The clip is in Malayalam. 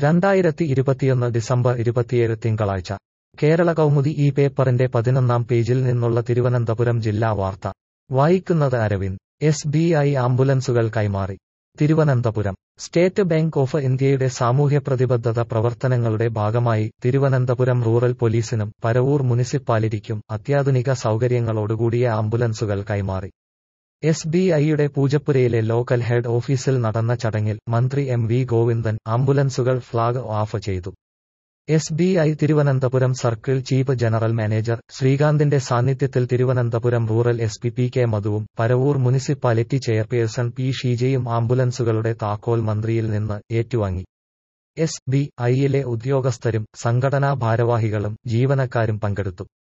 രണ്ടായിരത്തി ഇരുപത്തിയൊന്ന് ഡിസംബർ ഇരുപത്തിയേഴ് തിങ്കളാഴ്ച കേരള കൗമുദി ഈ പേപ്പറിന്റെ പതിനൊന്നാം പേജിൽ നിന്നുള്ള തിരുവനന്തപുരം ജില്ലാ വാർത്ത വായിക്കുന്നത് അരവിന്ദ് എസ് ബി ഐ ആംബുലൻസുകൾ കൈമാറി തിരുവനന്തപുരം സ്റ്റേറ്റ് ബാങ്ക് ഓഫ് ഇന്ത്യയുടെ സാമൂഹ്യ പ്രതിബദ്ധത പ്രവർത്തനങ്ങളുടെ ഭാഗമായി തിരുവനന്തപുരം റൂറൽ പോലീസിനും പരവൂർ മുനിസിപ്പാലിറ്റിക്കും അത്യാധുനിക സൗകര്യങ്ങളോടുകൂടിയ ആംബുലൻസുകൾ കൈമാറി എസ് ബി ഐയുടെ പൂജപ്പുരയിലെ ലോക്കൽ ഹെഡ് ഓഫീസിൽ നടന്ന ചടങ്ങിൽ മന്ത്രി എം വി ഗോവിന്ദൻ ആംബുലൻസുകൾ ഫ്ളാഗ് ഓഫ് ചെയ്തു S B I Thiruvananthapuram circle chief general manager ശ്രീകാന്തിന്റെ സാന്നിധ്യത്തിൽ Thiruvananthapuram rural S P P K മധുവും പരവൂർ മുനിസിപ്പാലിറ്റി ചെയർപേഴ്സൺ പി ഷീജയും ആംബുലൻസുകളുടെ താക്കോൽ മന്ത്രിയിൽ നിന്ന് ഏറ്റുവാങ്ങി എസ് ബി ഐയിലെ ഉദ്യോഗസ്ഥരും സംഘടനാ ഭാരവാഹികളും ജീവനക്കാരും പങ്കെടുത്തു